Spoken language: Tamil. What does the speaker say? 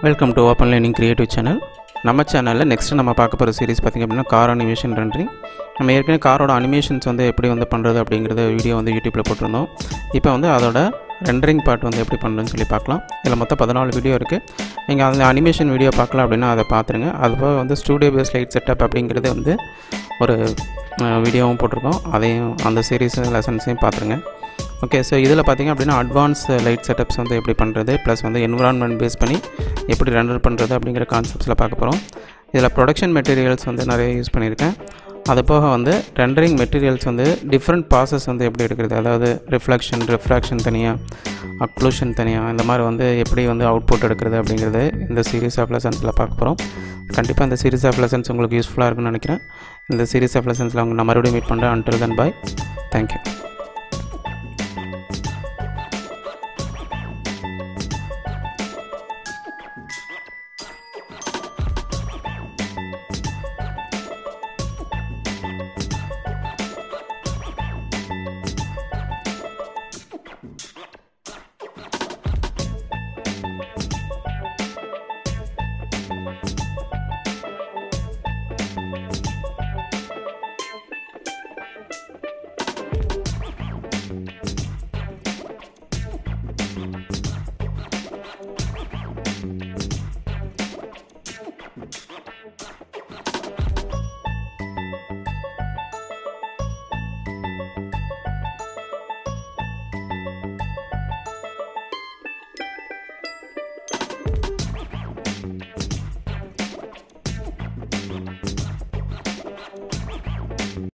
welcome to open learning creative channel நம்ம சேனலில் நெக்ஸ்ட் நம்ம பார்க்க போகிற சீரிஸ் பார்த்திங்க அப்படின்னா கார் அனிமேஷன் ரெண்டரிங் நம்ம ஏற்கனவே காரோட அனிமேஷன்ஸ் வந்து எப்படி வந்து பண்ணுறது அப்படிங்கிறத வீடியோ வந்து யூடியூப்பில் போட்டிருந்தோம் இப்போ வந்து அதோட ரெண்டரிங் பார்ட் வந்து எப்படி பண்ணுறதுன்னு சொல்லி பார்க்கலாம் இதில் மொத்தம் பதினாலு வீடியோ இருக்குது நீங்கள் அந்த அனிமேஷன் வீடியோ பார்க்கலாம் அப்படின்னா அதை பார்த்துருங்க அதுபோக வந்து ஸ்டூடியோ பேஸ் லைட் செட்டப் அப்படிங்கிறது வந்து ஒரு வீடியோவும் போட்டிருக்கோம் அதையும் அந்த சீரீஸ் லெசன்ஸையும் பார்த்துருங்க ஓகே ஸோ இதில் பார்த்திங்க அப்படின்னா அட்வான்ஸ் லைட் செட்டப்ஸ் வந்து எப்படி பண்ணுறது ப்ளஸ் வந்து என்விரான்மெண்ட் பேஸ் பண்ணி எப்படி ரெண்டர் பண்ணுறது அப்படிங்கிற கான்செப்ட்ஸில் பார்க்க போகிறோம் இதில் ப்ரொடக்ஷன் மெட்டீரியல்ஸ் வந்து நிறைய யூஸ் பண்ணியிருக்கேன் அது போக வந்து ரெண்டரிங் மெட்டீரியல்ஸ் வந்து டிஃப்ரெண்ட் ப்ராசஸ் வந்து எப்படி எடுக்கிறது அதாவது ரிஃப்ளெக்ஷன் ரிஃப்ராக்ஷன் தனியாக அக்ளூஷன் தனியாக இந்த மாதிரி வந்து எப்படி வந்து அவுட்புட் எடுக்கிறது அப்படிங்கிறது இந்த சீரீஸ் ஆஃப் லெசன்ஸில் பார்க்க போகிறோம் கண்டிப்பாக இந்த சீரீஸ் ஆஃப் லெசன்ஸ் உங்களுக்கு யூஸ்ஃபுல்லாக இருக்குன்னு நினைக்கிறேன் இந்த சீரீஸ் ஆஃப் லெசன்ஸில் அவங்க நான் மறுபடியும் மீட் பண்ணுறேன் அன்டில் தன் பாய் தேங்க்யூ